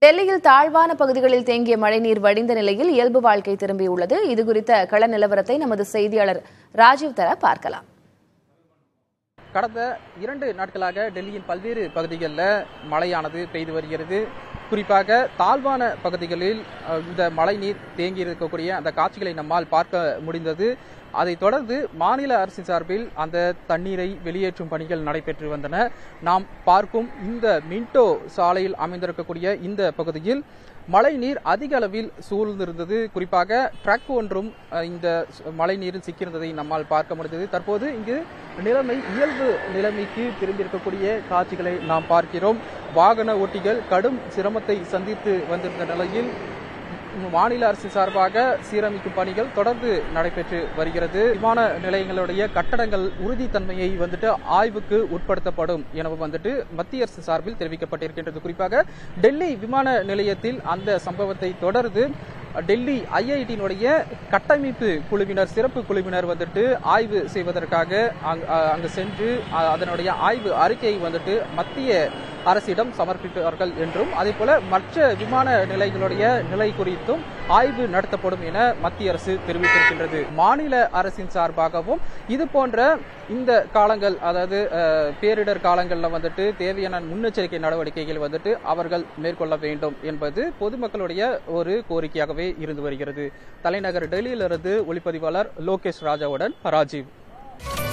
டெல்லியில் தாழ்வான பகுதிகளில் தேங்கிய மழைநீர் வடிந்த நிலையில் இயல்பு வாழ்க்கை திரும்பியுள்ளது இதுகுறித்த கள நிலவரத்தை நமது செய்தியாளர் ராஜீவ் தர பார்க்கலாம் கடந்த இரண்டு நாட்களாக டெல்லியின் பல்வேறு பகுதிகளில் மழையானது பெய்து வருகிறது குறிப்பாக தாழ்வான பகுதிகளில் அஹ், இந்த மழைநீர் தேங்கி இருக்கக்கூடிய அந்த காட்சிகளை நம்மால் பார்க்க முடிந்தது அதைத் தொடர்ந்து மாநில அரசின் சார்பில் அந்த தண்ணீரை வெளியேற்றும் பணிகள் நடைபெற்று வந்தன நாம் பார்க்கும் இந்த மின்டோ சாலையில் அமைந்திருக்கக்கூடிய இந்த பகுதியில் மழைநீர் அதிக அளவில் சூழ்ந்திருந்தது குறிப்பாக ட்ரக் ஒன்றும் அஹ், இந்த ச- மழைநீரில் சிக்கியிருந்ததை நம்மால் பார்க்க முடிந்தது தற்போது இங்கு நிலைமை இயல்பு நிலைமைக்கு திரும்பியிருக்கக்கூடிய காட்சிகளை நாம் பார்க்கிறோம் வாகன ஓட்டிகள் கடும் சிரமத்தை சந்தித்து வந்திருந்த நிலையில் மாநில அரசு சார்பாக சீரமைக்கும் பணிகள் தொடர்ந்து நடைபெற்று வருகிறது விமான நிலையங்களுடைய கட்டடங்கள் உறுதித்தன்மையை வந்துட்டு ஆய்வுக்கு உட்படுத்தப்படும் எனவும் வந்துட்டு மத்திய அரசு சார்பில் தெரிவிக்கப்பட்டிருக்கின்றது குறிப்பாக டெல்லி விமான நிலையத்தில் அந்த சம்பவத்தை தொடர்ந்து டெல்லி ஐஐடியினுடைய கட்டமைப்பு குழுவினர் சிறப்பு குழுவினர் வந்துட்டு ஆய்வு செய்வதற்காக அங்- அ- அங்கு சென்று அ- அதனுடைய ஆய்வு அறிக்கையை வந்துட்டு மத்திய அரசிடம் சமர்ப்பிப்பார்கள் என்றும் அதே போல மற்ற விமான நிலையங்களுடைய நிலை குறித்தும் ஆய்வு நடத்தப்படும் என மத்திய அரசு தெரிவித்திருக்கின்றது மாநில அரசின் சார்பாகவும் இது போன்ற இந்த காலங்கள் அதாவது அஹ், பேரிடர் காலங்களில் வந்துட்டு தேவையான முன்னெச்சரிக்கை நடவடிக்கைகள் வந்துட்டு அவர்கள் மேற்கொள்ள வேண்டும் என்பது பொதுமக்களுடைய ஒரு கோரிக்கையாகவே இருந்து வருகிறது தலைநகர் டெல்லியிலிருந்து ஒளிப்பதிவாளர் லோகேஷ் ராஜாவுடன் ராஜீவ்